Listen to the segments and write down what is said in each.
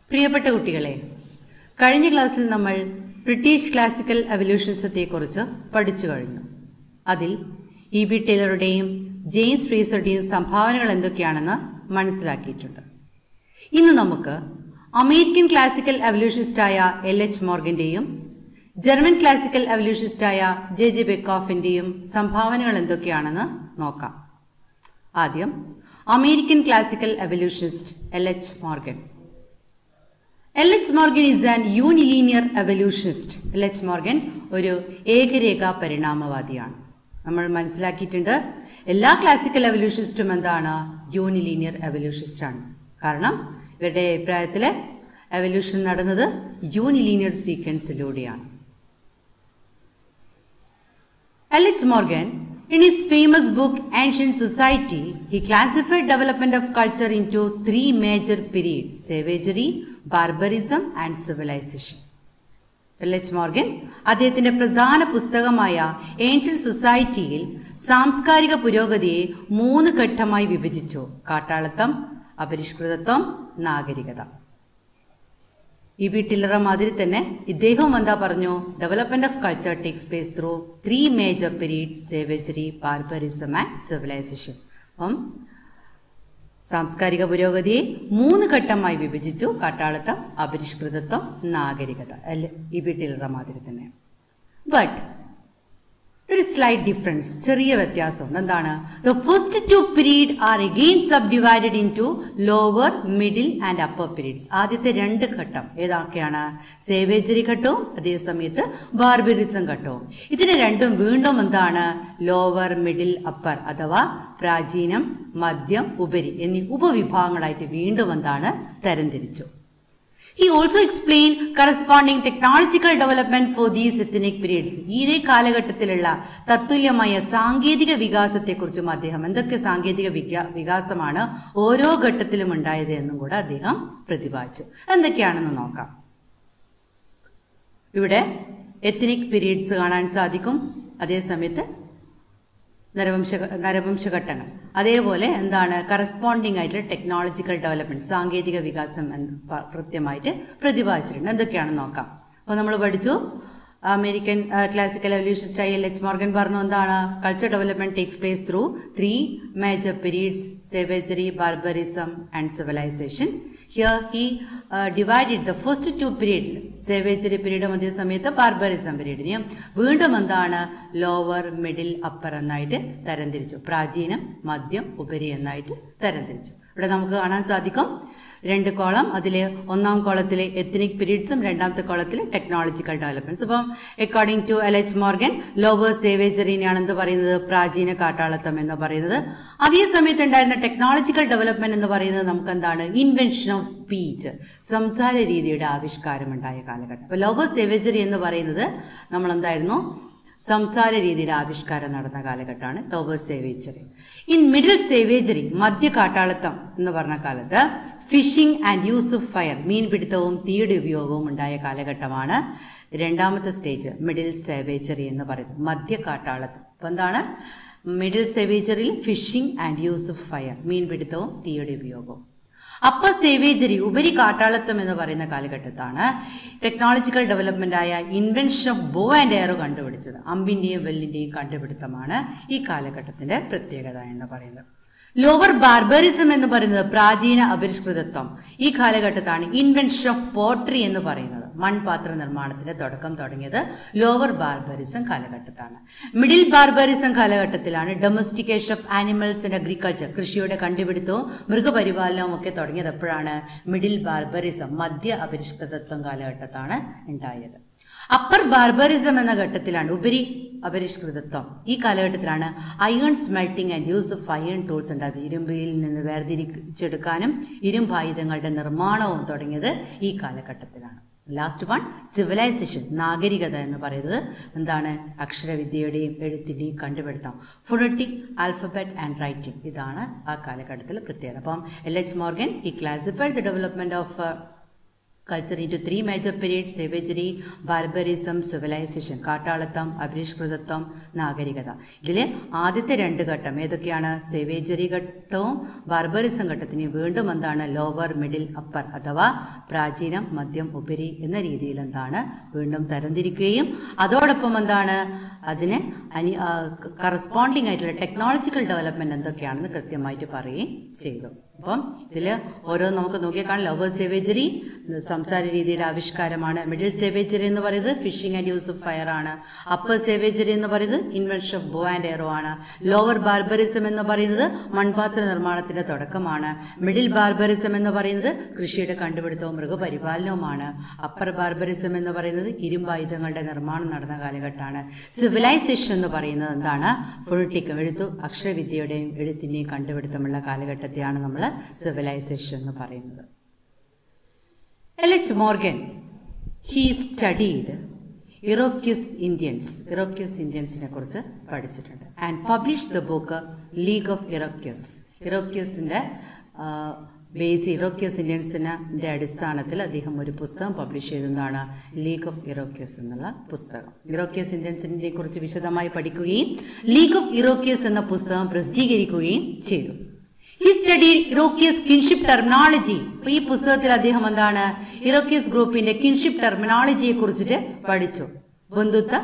പ്രിയപ്പെട്ട കുട്ടികളെ കഴിഞ്ഞ ക്ലാസ്സിൽ നമ്മൾ ബ്രിട്ടീഷ് ക്ലാസിക്കൽ എവല്യൂഷനിസത്തെക്കുറിച്ച് പഠിച്ചു കഴിഞ്ഞു അതിൽ ഇ ബി ടൈലറുടെയും ജെയിംസ് ഫ്രീസറുടെയും സംഭാവനകൾ എന്തൊക്കെയാണെന്ന് മനസ്സിലാക്കിയിട്ടുണ്ട് ഇന്ന് നമുക്ക് അമേരിക്കൻ ക്ലാസിക്കൽ എവല്യൂഷനിസ്റ്റായ എൽ എച്ച് മോർഗന്റെയും ജർമ്മൻ ക്ലാസിക്കൽ എവല്യൂഷനിസ്റ്റായ ജെ ജെ ബെക്കോഫിന്റെയും സംഭാവനകൾ എന്തൊക്കെയാണെന്ന് നോക്കാം ആദ്യം American classical evolutionist L H Morgan L H Morgan is an unilinear evolutionist L H Morgan ഒരു ഏകരേഖ പരിണാമവാദിയാണ് നമ്മൾ മനസ്സിലാക്കിയിട്ടുണ്ട് എല്ലാ ക്ലാസിക്കൽ എവല്യൂഷനിസ്റ്റും എന്താണ് യൂണിലീനിയർ എവല്യൂഷനിസ്റ്റ് ആണ് കാരണം ഇവരുടെ അഭിപ്രായത്തിൽ എവല്യൂഷൻ നടന്നത് യൂണിലീനിയർ സീക്വൻസിലൂടെയാണ് L.H. Morgan, in his famous book Ancient Society, he classified development of culture into three major periods savagery, barbarism, and civilization. L H Morgan അദ്ദേഹത്തിന്റെ പ്രധാന പുസ്തകമായ ഏൻഷ്യൻ സൊസൈറ്റിയിൽ സാംസ്കാരിക പുരോഗതിയെ മൂന്ന് ഘട്ടമായി വിഭജിച്ചു കാട്ടാളത്വം അപരിഷ്കൃതത്വം നാഗരികത ഇ ബി ടില്ലറ മാതിരി തന്നെ ഇദ്ദേഹവും എന്താ പറഞ്ഞു development of culture takes place through three major period savagery barbarism and civilisation അപ്പം സാംസ്കാരിക പുരോഗതിയെ മൂന്ന് ഘട്ടമായി വിഭജിച്ചു കാട്ടാളത്വം അപരിഷ്കൃതത്വം നാഗരികത അല്ലെ ഇ ബി ടില്ലറ മാതിരി തന്നെ ബട്ട് ഒരു സ്ലൈറ്റ് ഡിഫറൻസ് ചെറിയ വ്യത്യാസമുണ്ട് എന്താണ് the first two period are again subdivided into lower middle and upper periods ആദ്യത്തെ രണ്ട് ഘട്ടം ഏതൊക്കെയാണ് സേവേജറി ഘട്ടവും അതേ സമയത്ത് ബാർബറിസം ഘട്ടവും ഇതിന് രണ്ടും വീണ്ടും എന്താണ് ലോവർ മിഡിൽ അപ്പർ അഥവാ പ്രാചീനം മധ്യം ഉപരി എന്നീ ഉപവിഭാഗങ്ങളായിട്ട് വീണ്ടും എന്താണ് തരംതിരിച്ചു He also explained corresponding technological development for these ethnic periods. ഈ കാലഘട്ടത്തിലുള്ള തത്തുല്യമായ സാങ്കേതിക വികാസത്തെക്കുറിച്ചും അദ്ദേഹം എന്തൊക്കെ സാങ്കേതിക വികാ വികാസമാണ് ഓരോ ഘട്ടത്തിലും ഉണ്ടായത് എന്നും കൂടെ അദ്ദേഹം പ്രതിപാദിച്ചു എന്തൊക്കെയാണെന്ന് നോക്കാം ഇവിടെ എത്നിക് പീരീഡ്സ് കാണാൻ സാധിക്കും അതേസമയത്ത് നരവംശ നരവംശഘട്ടങ്ങൾ അതേപോലെ എന്താണ് കറസ്പോണ്ടിങ് ആയിട്ടുള്ള ടെക്നോളജിക്കൽ ഡെവലപ്മെന്റ് സാങ്കേതിക വികാസം എന്ന് പ- കൃത്യമായിട്ട് പ്രതിപാദിച്ചിട്ടുണ്ട് എന്തൊക്കെയാണെന്ന് നോക്കാം അപ്പോൾ നമ്മൾ പഠിച്ചു അമേരിക്കൻ ക്ലാസിക്കൽ എവല്യൂഷനിസ്റ്റ് ആയി എൽ എച്ച് മോർഗൻ പറഞ്ഞു എന്താണ് culture development takes place through three major periods savagery barbarism and civilisation here he divided the first two period savagery പീരീഡും അതേ സമയത്ത് ബാർബറിസം പീരീഡിനെയും വീണ്ടും എന്താണ് ലോവർ മിഡിൽ അപ്പർ എന്നായിട്ട് തരംതിരിച്ചു പ്രാചീനം മധ്യം ഉപരി എന്നായിട്ട് തരംതിരിച്ചു ഇവിടെ നമുക്ക് കാണാൻ സാധിക്കും രണ്ട് കോളം അതിൽ ഒന്നാം കോളത്തിലെ എത്നിക് പീരീഡ്സും രണ്ടാമത്തെ കോളത്തിൽ ടെക്നോളജിക്കൽ ഡെവലപ്മെന്റ്സ് അപ്പം according to L H Morgan lower സേവേജറിനെയാണ് എന്ത് പറയുന്നത് പ്രാചീന കാട്ടാളത്വം എന്ന് പറയുന്നത് അതേ സമയത്ത് ഉണ്ടായിരുന്ന ടെക്നോളജിക്കൽ ഡെവലപ്മെന്റ് എന്ന് പറയുന്നത് നമുക്ക് എന്താണ് ഇൻവെൻഷൻ ഓഫ് സ്പീച്ച് സംസാര രീതിയുടെ ആവിഷ്കാരം ഉണ്ടായ കാലഘട്ടം അപ്പൊ ലോവർ സേവേജറി എന്ന് പറയുന്നത് നമ്മൾ എന്തായിരുന്നു സംസാര രീതിയുടെ ആവിഷ്കാരം നടന്ന കാലഘട്ടമാണ് lower savagery in middle savagery മധ്യ കാട്ടാളത്വം എന്ന് പറഞ്ഞ കാലത്ത് fishing and use of fire മീൻപിടുത്തവും തീയുടെ ഉപയോഗവും ഉണ്ടായ കാലഘട്ടമാണ് രണ്ടാമത്തെ സ്റ്റേജ് മിഡിൽ സേവേജറി എന്ന് പറയുന്നത് മധ്യ കാട്ടാളത്വം അപ്പം എന്താണ് മിഡിൽ സേവേജറിയിൽ fishing and use of fire മീൻപിടുത്തവും തീയുടെ ഉപയോഗവും അപ്പർ സേവേജറി ഉപരി കാട്ടാളത്വം എന്ന് പറയുന്ന കാലഘട്ടത്താണ് ടെക്നോളജിക്കൽ ഡെവലപ്മെന്റ് ആയ invention of bow and arrow കണ്ടുപിടിച്ചത് അമ്പിന്റെയും വെല്ലിന്റെയും കണ്ടുപിടുത്തമാണ് ഈ കാലഘട്ടത്തിന്റെ പ്രത്യേകത എന്ന് പറയുന്നത് ലോവർ ബാർബറിസം എന്ന് പറയുന്നത് പ്രാചീന അപരിഷ്കൃതത്വം ഈ കാലഘട്ടത്താണ് ഇൻവെൻഷൻ ഓഫ് പോട്രി എന്ന് പറയുന്നത് മൺപാത്ര നിർമ്മാണത്തിന്റെ തുടക്കം തുടങ്ങിയത് ലോവർ ബാർബറിസം കാലഘട്ടത്താണ് മിഡിൽ ബാർബറിസം കാലഘട്ടത്തിലാണ് domestication of animals and agriculture കൃഷിയുടെ കണ്ടുപിടുത്തവും മൃഗപരിപാലനവും ഒക്കെ തുടങ്ങിയത് എപ്പോഴാണ് മിഡിൽ ബാർബറിസം മധ്യ അപരിഷ്കൃതത്വം കാലഘട്ടത്താണ് ഉണ്ടായത് അപ്പർ ബാർബറിസം എന്ന ഘട്ടത്തിലാണ് ഉപരി അപരിഷ്കൃതത്വം ഈ കാലഘട്ടത്തിലാണ് iron smelting and use of iron tools ഉണ്ടായത് ഇരുമ്പിൽ നിന്ന് വേർതിരിച്ചെടുക്കാനും ഇരുമ്പായുധങ്ങളുടെ നിർമ്മാണവും തുടങ്ങിയത് ഈ കാലഘട്ടത്തിലാണ് ലാസ്റ്റ് വൺ സിവിലൈസേഷൻ നാഗരികത എന്ന് പറയുന്നത് എന്താണ് അക്ഷരവിദ്യയുടെയും എഴുത്തിന്റെയും കണ്ടുപിടുത്തം ഫുണറ്റിക് ആൽഫബറ്റ് ആൻഡ് റൈറ്റിംഗ് ഇതാണ് ആ കാലഘട്ടത്തിലെ പ്രത്യേകത അപ്പം എൽ എച്ച് മോർഗൻ ഈ classified the development of culture into three major period savagery barbarism civilisation കാട്ടാളത്തം അപരിഷ്കൃതത്വം നാഗരികത ഇതിൽ ആദ്യത്തെ രണ്ട് ഘട്ടം ഏതൊക്കെയാണ് സേവേജറി ഘട്ടവും ബാർബറിസം ഘട്ടത്തിന് വീണ്ടും എന്താണ് ലോവർ മിഡിൽ അപ്പർ അഥവാ പ്രാചീനം മധ്യം ഉപരി എന്ന രീതിയിൽ എന്താണ് വീണ്ടും തരംതിരിക്കുകയും അതോടൊപ്പം എന്താണ് അതിന് അനി കറസ്പോണ്ടിങ് ആയിട്ടുള്ള ടെക്നോളജിക്കൽ ഡെവലപ്മെന്റ് എന്തൊക്കെയാണെന്ന് കൃത്യമായിട്ട് പറയുകയും ചെയ്തു അപ്പം ഇതിൽ ഓരോ നമുക്ക് നോക്കിയാൽ കാണാം ലവർ സേവേജറി സംസാര രീതിയുടെ ആവിഷ്കാരമാണ് മിഡിൽ സേവേജറി എന്ന് പറയുന്നത് fishing and use of fire ആണ് അപ്പർ സേവേജറി എന്ന് പറയുന്നത് invention of bow and arrow ആണ് ലോവർ ബാർബറിസം എന്ന് പറയുന്നത് മൺപാത്ര നിർമ്മാണത്തിന്റെ തുടക്കമാണ് മിഡിൽ ബാർബറിസം എന്ന് പറയുന്നത് കൃഷിയുടെ കണ്ടുപിടുത്തവും മൃഗപരിപാലനവുമാണ് അപ്പർ ബാർബറിസം എന്ന് പറയുന്നത് ഇരുമ്പായുധങ്ങളുടെ നിർമ്മാണം നടന്ന കാലഘട്ടമാണ് സിവിലൈസേഷൻ എന്ന് പറയുന്നത് എന്താണ് ഫൊളിറ്റിക്കും എഴുത്തു അക്ഷരവിദ്യയുടെയും എഴുത്തിന്റെയും കണ്ടുപിടുത്തമുള്ള കാലഘട്ടത്തെയാണ് നമ്മൾ സിവിലൈസേഷൻ എന്ന് പറയുന്നത് L H Morgan he studied Iroquois Indians Iroquois ഇന്ത്യൻസിനെ കുറിച്ച് പഠിച്ചിട്ടുണ്ട് and publish the book League of Iroquois ഇറോക്യസിന്റെ ബേസ് ഇറോക്യസ് ഇന്ത്യൻസിന്റെ അടിസ്ഥാനത്തിൽ അദ്ദേഹം ഒരു പുസ്തകം പബ്ലിഷ് ചെയ്തതാണ് ലീഗ് ഓഫ് ഇറോക്യസ് എന്നുള്ള പുസ്തകം ഇറോക്യസ് ഇന്ത്യൻസിനെ കുറിച്ച് വിശദമായി പഠിക്കുകയും ലീഗ് ഓഫ് ഇറോക്യസ് എന്ന പുസ്തകം പ്രസിദ്ധീകരിക്കുകയും ചെയ്തു he study Iroquois kinship terminology ഈ പുസ്തകത്തിൽ അദ്ദേഹം എന്താണ് ഇറോക്കിയസ് ഗ്രൂപ്പിന്റെ കിൻഷിപ്പ് ടെർമിനോളജിയെ കുറിച്ചിട്ട് പഠിച്ചു ബന്ധുത്വ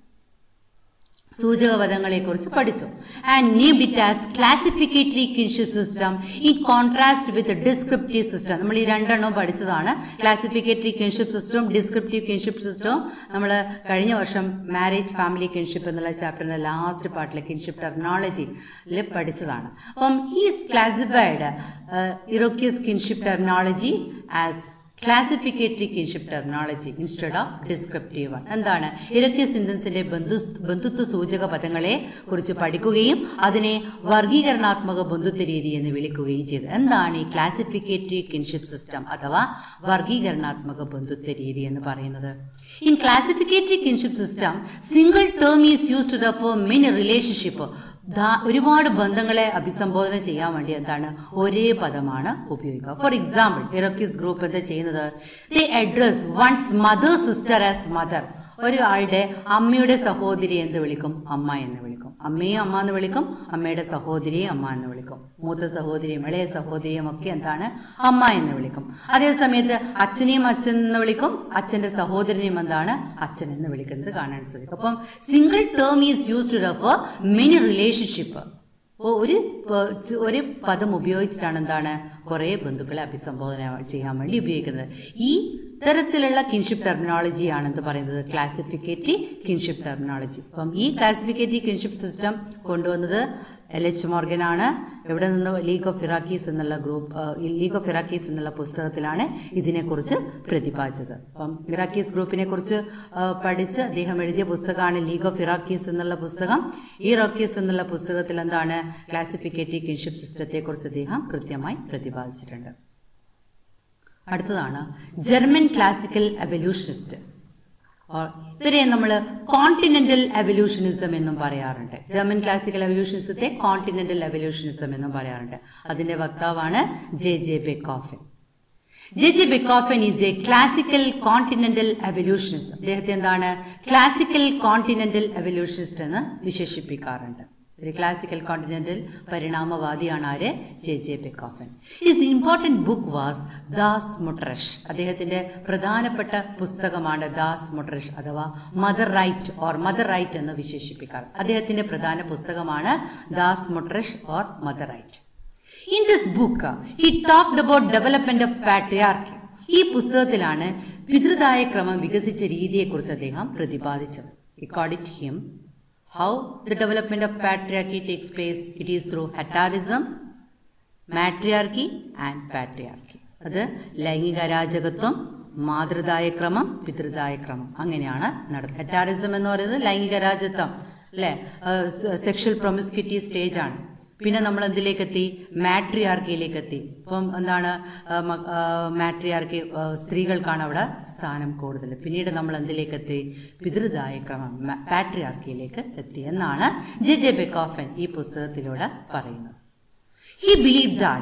സൂചകപദങ്ങളെ കുറിച്ച് പഠിച്ചു and need it as classificatory kinship system in contrast with descriptive system നമ്മൾ ഈ രണ്ടെണ്ണവും പഠിച്ചതാണ് ക്ലാസിഫിക്കേറ്ററി കിൻഷിപ്പ് സിസ്റ്റവും ഡിസ്ക്രിപ്റ്റീവ് കിൻഷിപ്പ് സിസ്റ്റവും നമ്മൾ കഴിഞ്ഞ വർഷം മാരേജ് ഫാമിലി കിൻഷിപ്പ് എന്നുള്ള ചാപ്റ്ററിന്റെ ലാസ്റ്റ് പാർട്ടിലെ കിൻഷിപ്പ് ടെർമിനോളജിയിൽ പഠിച്ചതാണ് അപ്പം he's classified Iroquois kinship terminology as classificatory kinship terminology instead of descriptive one എന്താണ് ഇരക്കിയ സിന്തൻസിന്റെ ബന്ധു ബന്ധുത്വ സൂചക പദങ്ങളെ കുറിച്ച് പഠിക്കുകയും അതിനെ വർഗീകരണാത്മക ബന്ധുത്വ രീതി എന്ന് വിളിക്കുകയും ചെയ്തു എന്താണ് ഈ ക്ലാസിഫിക്കേറ്ററി കിൻഷിപ്പ് സിസ്റ്റം അഥവാ വർഗീകരണാത്മക ബന്ധുത്വ രീതി എന്ന് പറയുന്നത് in classificatory kinship system single term is used to refer many relationship ഒരുപാട് ബന്ധങ്ങളെ അഭിസംബോധന ചെയ്യാൻ വേണ്ടി എന്താണ് ഒരേ പദമാണ് ഉപയോഗിക്കുക ഫോർ എക്സാമ്പിൾ ഇറക്കീസ് ഗ്രൂപ്പ് എന്താ ചെയ്യുന്നത് they address one's mother sister as mother ഒരാളുടെ അമ്മയുടെ സഹോദരി എന്ത് വിളിക്കും അമ്മ എന്ന് വിളിക്കും അമ്മയും അമ്മ എന്ന് വിളിക്കും അമ്മയുടെ സഹോദരിയും അമ്മ എന്ന് വിളിക്കും മൂത്ത സഹോദരിയും ഇളയ സഹോദരിയും ഒക്കെ എന്താണ് അമ്മ എന്ന് വിളിക്കും അതേ സമയത്ത് അച്ഛനെയും അച്ഛൻ എന്ന് വിളിക്കും അച്ഛന്റെ സഹോദരനെയും എന്താണ് അച്ഛൻ എന്ന് വിളിക്കുന്നത് കാണാൻ സാധിക്കും അപ്പം single term is use to refer many relationship ഒരു ഒരു പദം ഉപയോഗിച്ചിട്ടാണ് എന്താണ് കുറേ ബന്ധുക്കളെ അഭിസംബോധന ചെയ്യാൻ വേണ്ടി ഉപയോഗിക്കുന്നത് ഈ തരത്തിലുള്ള കിൻഷിപ്പ് ടെർമിനോളജി ആണ് എന്ത് പറയുന്നത് ക്ലാസിഫിക്കേറ്ററി കിൻഷിപ്പ് ടെർമിനോളജി അപ്പം ഈ ക്ലാസിഫിക്കേറ്ററി കിൻഷിപ്പ് സിസ്റ്റം കൊണ്ടുവന്നത് എൽ എച്ച് മോർഗൻ ആണ് എവിടെ നിന്ന് ലീഗ് ഓഫ് ഇറാക്കീസ് എന്നുള്ള ഗ്രൂപ്പ് ലീഗ് ഓഫ് ഇറാക്കീസ് എന്നുള്ള പുസ്തകത്തിലാണ് ഇതിനെക്കുറിച്ച് പ്രതിപാദിച്ചത് അപ്പം ഇറാക്കീസ് ഗ്രൂപ്പിനെ കുറിച്ച് പഠിച്ച് അദ്ദേഹം എഴുതിയ പുസ്തകമാണ് ലീഗ് ഓഫ് ഇറാക്കീസ് എന്നുള്ള പുസ്തകം ഈ ഇറാക്കീസ് എന്നുള്ള പുസ്തകത്തിൽ എന്താണ് ക്ലാസിഫിക്കേറ്ററി കിൻഷിപ്പ് സിസ്റ്റത്തെ കുറിച്ച് അദ്ദേഹം കൃത്യമായി പ്രതിപാദിച്ചിട്ടുണ്ട് അടുത്തതാണ് ജർമ്മൻ ക്ലാസിക്കൽ എവല്യൂഷനിസ്റ്റ് ഇവരെ നമ്മൾ കോണ്ടിനെന്റൽ എവല്യൂഷനിസം എന്നും പറയാറുണ്ട് ജർമ്മൻ ക്ലാസിക്കൽ എവല്യൂഷനിസത്തെ കോണ്ടിനെന്റൽ എവല്യൂഷനിസം എന്നും പറയാറുണ്ട് അതിന്റെ വക്താവാണ് J J Bachofen J J Bachofen is a classical continental evolutionist അദ്ദേഹത്തെ എന്താണ് ക്ലാസിക്കൽ കോണ്ടിനെന്റൽ എവല്യൂഷനിസ്റ്റ് എന്ന് വിശേഷിപ്പിക്കാറുണ്ട് ഒരു ക്ലാസിക്കൽ കോണ്ടിനെന്റൽ പരിണാമവാദിയാണ് ആര് J J Bachofen his important book was Das Mutterrecht അദ്ദേഹത്തിന്റെ പ്രധാനപ്പെട്ട പുസ്തകമാണ് ദാസ് മുട്രഷ് അഥവാ mother right or mother right എന്ന് വിശേഷിപ്പിക്കാറ് അദ്ദേഹത്തിന്റെ പ്രധാന പുസ്തകമാണ് Das Mutterrecht or mother right in this book he talked about development of patriarchy ഈ പുസ്തകത്തിലാണ് പിതൃദായ ക്രമം വികസിച്ച രീതിയെക്കുറിച്ച് അദ്ദേഹം പ്രതിപാദിച്ചത് according to him how the development of patriarchy takes place it is through hetarism matriarchy and patriarchy അത് ലൈംഗിക അരാജകത്വം മാതൃദായ ക്രമം പിതൃദായ ക്രമം അങ്ങനെയാണ് നടത്തുന്നത് ഹെറ്റാറിസം എന്ന് പറയുന്നത് ലൈംഗിക രാജത്വം അല്ലെ സെക്ഷൽ പ്രൊമിസ്ക്യൂറ്റി സ്റ്റേജ് ആണ് പിന്നെ നമ്മൾ എന്തിലേക്ക് എത്തി മാട്രിയാർക്കിയിലേക്ക് എത്തി ഇപ്പം എന്താണ് മാട്രിയാർക്കി സ്ത്രീകൾക്കാണ് അവിടെ സ്ഥാനം കൂടുതൽ പിന്നീട് നമ്മൾ എന്തിലേക്ക് എത്തി പിതൃദായ ക്രമം പാട്രിയാർക്കിയിലേക്ക് എത്തി എന്നാണ് ജെ ജെ ബെക്കോഫൻ ഈ പുസ്തകത്തിലൂടെ പറയുന്നത് he believe that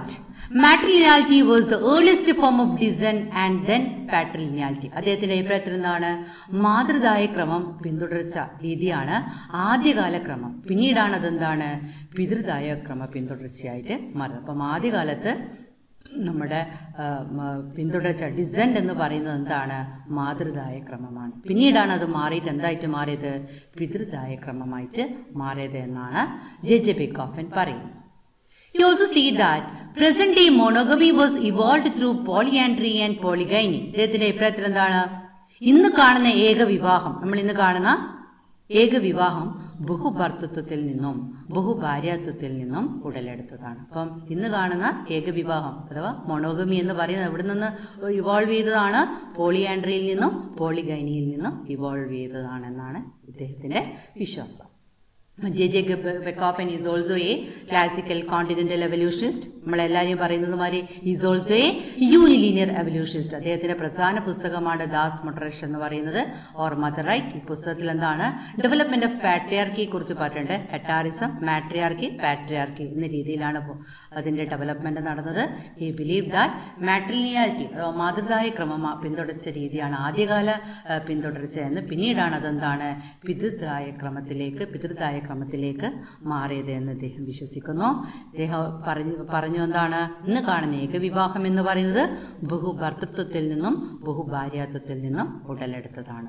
matrilineality was the earliest form of descent and then patrilineality അദ്ദേഹത്തിന്റെ അഭിപ്രായത്തിൽ എന്താണ് മാതൃദായ ക്രമം പിന്തുടർച്ച രീതിയാണ് ആദ്യകാല ക്രമം പിന്നീടാണ് അതെന്താണ് പിതൃദായ ക്രമ പിന്തുടർച്ചയായിട്ട് മാറുന്നത് അപ്പം ആദ്യകാലത്ത് നമ്മുടെ ആ, മ- പിന്തുടർച്ച ഡിസൻറ്റ് എന്ന് പറയുന്നത് എന്താണ് മാതൃദായ ക്രമമാണ് പിന്നീടാണ് അത് മാറിയിട്ട് എന്തായിട്ട് മാറിയത് പിതൃദായ ക്രമമായിട്ട് മാറിയത് എന്നാണ് ജെ ജെ ബിക്കോഫൻ പറയുന്നത് You also see that present day monogamy was evolved through polyandry and polygyny. ഇദ്ദേഹത്തിന്റെ അഭിപ്രായത്തിൽ എന്താണ് ഇന്ന് കാണുന്ന ഏകവിവാഹം നമ്മൾ ഇന്ന് കാണുന്ന ഏകവിവാഹം ബഹുഭർത്തൃത്വത്തിൽ നിന്നും ബഹുഭാര്യാത്വത്തിൽ നിന്നും ഉടലെടുത്തതാണ് അപ്പം ഇന്ന് കാണുന്ന ഏകവിവാഹം അഥവാ മൊണോഗമി എന്ന് പറയുന്നത് എവിടെ നിന്ന് ഇവോൾവ് ചെയ്തതാണ് പോളിയാൻഡ്രിയിൽ നിന്നും പോളിഗൈനിയിൽ നിന്നും ഇവോൾവ് ചെയ്തതാണെന്നാണ് ഇദ്ദേഹത്തിന്റെ വിശ്വാസം J J Bachofen is also a classical continental evolutionist നമ്മളെല്ലാവരും പറയുന്നത് മാതിരി is also a unilinear evolutionist അദ്ദേഹത്തിന്റെ പ്രധാന പുസ്തകമാണ് ദാസ് മൊട്ടറഷ് എന്ന് പറയുന്നത് ഓർ മദർ റൈറ്റ് ഈ പുസ്തകത്തിൽ എന്താണ് ഡെവലപ്മെന്റ് ഓഫ് പാട്രിയാർക്കിയെ കുറിച്ച് പറഞ്ഞിട്ടുണ്ട് ഹെറ്റാറിസം മാട്രിയാർക്കി പാട്രിയാർക്കി എന്ന രീതിയിലാണ് ഇപ്പോ അതിന്റെ ഡെവലപ്മെന്റ് നടന്നത് ഈ ബിലീവ് ദാറ്റ് മാട്രിലിയാലിറ്റി മാതൃദായ ക്രമം പിന്തുടർച്ച രീതിയാണ് ആദ്യകാല ആ, പിന്തുടർച്ച എന്ന് പിന്നീടാണ് അതെന്താണ് പിതൃദായ ക്രമത്തിലേക്ക് പിതൃദായ ക്രമത്തിലേക്ക് മാറിയത് എന്ന് അദ്ദേഹം വിശ്വസിക്കുന്നു അദ്ദേഹം പറഞ്ഞു പറഞ്ഞു എന്താണ് ഇന്ന് കാണുന്ന ഏകവിവാഹം എന്ന് പറയുന്നത് ബഹുഭർത്തൃത്വത്തിൽ നിന്നും ബഹുഭാര്യാത്വത്തിൽ നിന്നും ഉടലെടുത്തതാണ്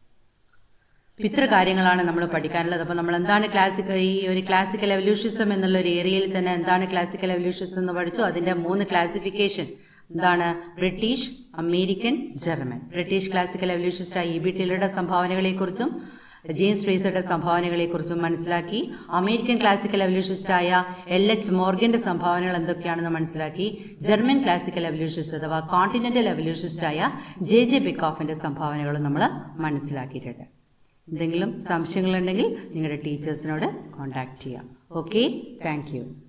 ഇത്ര കാര്യങ്ങളാണ് നമ്മൾ പഠിക്കാനുള്ളത് അപ്പോൾ നമ്മൾ എന്താണ് ക്ലാസിക്കൽ ഈ ഒരു ക്ലാസിക്കൽ എവല്യൂഷനിസം എന്നുള്ള ഒരു ഏരിയയിൽ തന്നെ എന്താണ് ക്ലാസിക്കൽ എവല്യൂഷനിസം എന്ന് പഠിച്ചു അതിന്റെ മൂന്ന് ക്ലാസിഫിക്കേഷൻ എന്താണ് British American German British classical evolutionist E B ടിലറുടെ സംഭാവനകളെക്കുറിച്ചും ജെയിംസ് ട്രേസറുടെ സംഭാവനകളെക്കുറിച്ചും മനസ്സിലാക്കി അമേരിക്കൻ ക്ലാസിക്കൽ എവല്യൂഷനിസ്റ്റായ എൽ എച്ച് മോർഗന്റെ സംഭാവനകൾ എന്തൊക്കെയാണെന്ന് മനസ്സിലാക്കി ജർമ്മൻ ക്ലാസിക്കൽ എവല്യൂഷനിസ്റ്റ് അഥവാ കോണ്ടിനെന്റൽ എവല്യൂഷനിസ്റ്റായ ജെ ജെ ബിക്കോഫിന്റെ സംഭാവനകളും നമ്മൾ മനസ്സിലാക്കിയിട്ടുണ്ട് എന്തെങ്കിലും സംശയങ്ങളുണ്ടെങ്കിൽ നിങ്ങളുടെ ടീച്ചേഴ്സിനോട് കോൺടാക്ട് ചെയ്യാം ഓക്കെ താങ്ക് യു